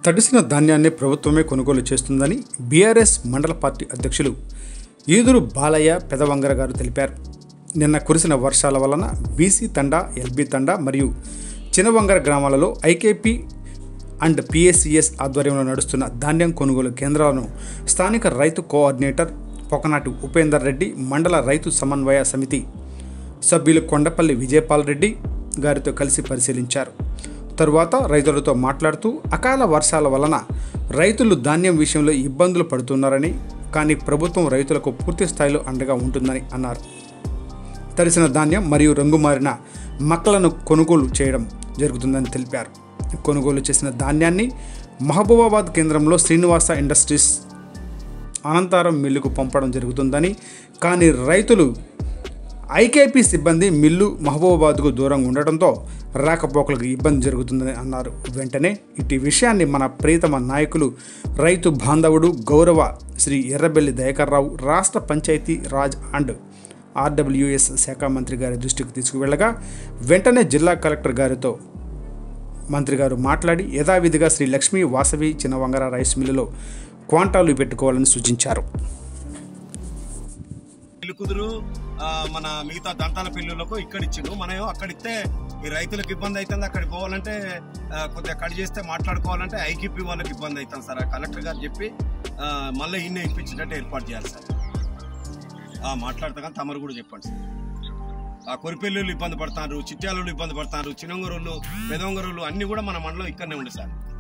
తడిసిన ధాన్యాన్ని ప్రభుత్వమే కొనుగోలు చేస్తుందని బీఆర్ఎస్ మండల పార్టీ అధ్యక్షులు ఈదురు బాలయ్య పెదవంగర గారు తెలిపారు నిన్న కురిసిన వర్షాల వలన బీసీ తండా ఎల్బీ తండా మరియు చినవంగర గ్రామాలలో ఐకేపీ అండ్ పిఎస్సిఎస్ ఆధ్వర్యంలో నడుస్తున్న ధాన్యం కొనుగోలు కేంద్రాలను స్థానిక రైతు కోఆర్డినేటర్ పొకనాటి ఉపేందర్ రెడ్డి మండల రైతు సమన్వయ సమితి సభ్యులు కొండపల్లి విజయపాల్ రెడ్డి గారితో కలిసి పరిశీలించారు తరువాత రైతులతో మాట్లాడుతూ అకాల వర్షాల వలన రైతులు ధాన్యం విషయంలో ఇబ్బందులు పడుతున్నారని కానీ ప్రభుత్వం రైతులకు పూర్తి స్థాయిలో అండగా ఉంటుందని అన్నారు తడిసిన ధాన్యం మరియు రంగు మారిన మక్కలను కొనుగోలు చేయడం జరుగుతుందని తెలిపారు కొనుగోలు చేసిన ధాన్యాన్ని మహబూబాబాద్ కేంద్రంలో శ్రీనివాస ఇండస్ట్రీస్ అనంతరం మిల్లుకు పంపడం జరుగుతుందని కానీ రైతులు ఐకేపీ సిబ్బంది మిల్లు మహబూబాబాద్కు దూరంగా ఉండటంతో రాకపోకలకు ఇబ్బంది జరుగుతుందని అన్నారు వెంటనే ఇటు విషయాన్ని మన ప్రియతమ నాయకులు రైతు బాంధవుడు గౌరవ శ్రీ ఎర్రబెల్లి దయాకర్రావు రాష్ట్ర పంచాయతీ రాజ్ అండ్ ఆర్డబ్ల్యూఎస్ శాఖ మంత్రి గారి దృష్టికి తీసుకువెళ్ళగా వెంటనే జిల్లా కలెక్టర్ గారితో మంత్రి గారు మాట్లాడి యథావిధిగా శ్రీ లక్ష్మీ వాసవి చిన్నవంగర రైస్ మిల్లులో క్వాంటాలు పెట్టుకోవాలని సూచించారు పెళ్లి కుదురు ఆ, మన మిగతా దంతాల పెళ్లిళ్ళకు ఇక్కడ ఇచ్చిండు మనం అక్కడ ఇస్తే ఈ రైతులకు ఇబ్బంది అవుతుంది అక్కడికి పోవాలంటే ఆ, కొద్దిగా కట్ చేస్తే మాట్లాడుకోవాలంటే ఐక్యూపీ వాళ్ళకి ఇబ్బంది అవుతుంది సార్ ఆ కలెక్టర్ గారు చెప్పి ఆ, మళ్ళీ ఇన్నే ఇప్పించేటట్టు ఏర్పాటు చేయాలి సార్ ఆ, మాట్లాడతా కానీ తమరు కూడా చెప్పండి సార్ ఆ కొరిపెల్లుళ్ళు ఇబ్బంది పడతారు చిట్యాలు ఇబ్బంది పడతారు చినంగరులు పెదవంగరులు అన్ని కూడా మన మండలం ఇక్కడనే ఉండే సార్